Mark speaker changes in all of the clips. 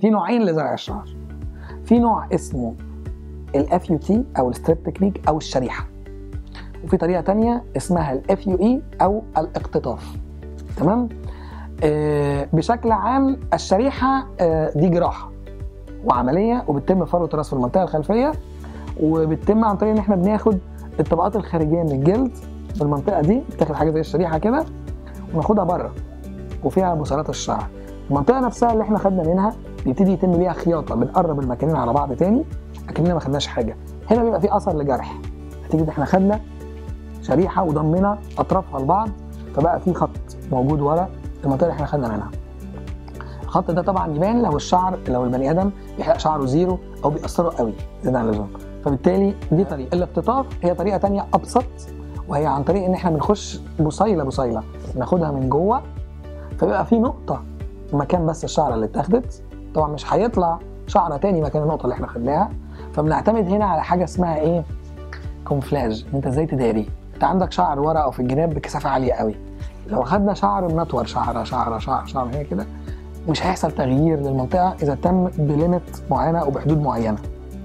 Speaker 1: في نوعين لزرع الشعر في نوع اسمه الاف يو تي او الستريب تكنيك او الشريحه وفي طريقه تانية اسمها الاف يو اي او الاقتطاف تمام آه بشكل عام الشريحه آه دي جراحه وعمليه وبتتم فروه الراس في المنطقه الخلفيه وبتتم عن طريق ان احنا بناخد الطبقات الخارجيه من الجلد في المنطقه دي بتاخد حاجه زي الشريحه كده وناخدها بره وفيها بصيلات الشعر المنطقه نفسها اللي احنا خدنا منها بيبتدي يتم ليها خياطه بنقرب المكانين على بعض تاني اكننا ما خدناش حاجه هنا بيبقى في اثر لجرح نتيجه احنا خدنا شريحه وضمنا اطرافها لبعض فبقى في خط موجود ورا المنطقه اللي احنا خدنا منها الخط ده طبعا يبان لو الشعر لو البني ادم بيحرق شعره زيرو او بيأثره قوي زياده عن اللزوم فبالتالي دي طريقه الاقتطاف هي طريقه تانية ابسط وهي عن طريق ان احنا بنخش بصيله بصيله ناخدها من جوه فبيبقى في نقطه مكان بس الشعره اللي اتاخدت طبعا مش هيطلع شعره تاني مكان النقطه اللي احنا خدناها فبنعتمد هنا على حاجه اسمها ايه كومفلاج انت ازاي تداري انت عندك شعر ورا او في الجناب بكثافه عاليه قوي لو خدنا شعر منطور شعره شعره شعر شعر هنا كده مش هيحصل تغيير للمنطقه اذا تم بليمت معينه او بحدود معينه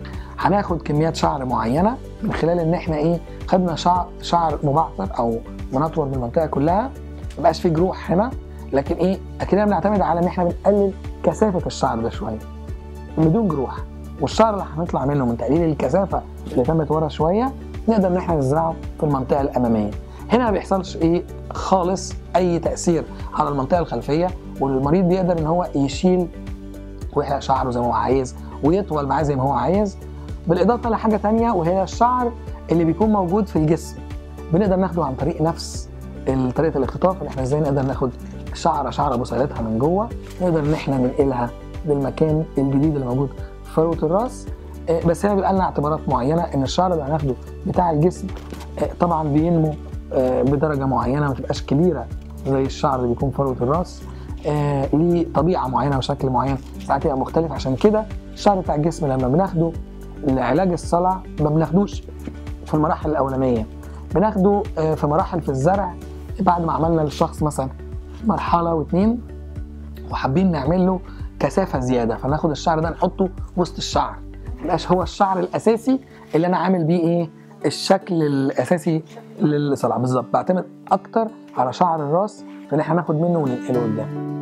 Speaker 1: هناخد كميات شعر معينه من خلال ان احنا ايه خدنا شعر شعر مبعثر او منطور من المنطقه كلها مبقاش في جروح هنا لكن ايه اكننا بنعتمد على ان احنا بنقلل كثافه الشعر ده شويه بدون جروح والشعر اللي هنطلع منه من تقليل الكثافه اللي تمت ورا شويه نقدر ان احنا نزرعه في المنطقه الاماميه هنا ما بيحصلش ايه خالص اي تاثير على المنطقه الخلفيه والمريض بيقدر ان هو يشيل ويحرق شعره زي ما هو عايز ويطول معاه زي ما هو عايز بالاضافه لحاجه تانية وهي الشعر اللي بيكون موجود في الجسم بنقدر ناخده عن طريق نفس طريقه الاختطاف اللي احنا ازاي نقدر ناخد شعره شعره بصيلتها من جوه نقدر ان احنا ننقلها للمكان الجديد اللي موجود في فروه الراس بس هنا بيبقى لنا اعتبارات معينه ان الشعر اللي هناخده بتاع الجسم طبعا بينمو بدرجه معينه ما تبقاش كبيره زي الشعر اللي بيكون فروه الراس ليه طبيعه معينه وشكل معين ساعات يبقى مختلف عشان كده الشعر بتاع الجسم لما بناخده لعلاج الصلع ما بناخدوش في المراحل الاولانيه بناخده في مراحل في الزرع بعد ما عملنا للشخص مثلا مرحله واثنين وحابين نعمل له كثافه زياده فناخد الشعر ده نحطه وسط الشعر ميبقاش هو الشعر الاساسي اللي انا عامل بيه ايه الشكل الاساسي للصلع بالظبط بعتمد اكتر على شعر الراس فان احنا ناخد منه وننقله قدام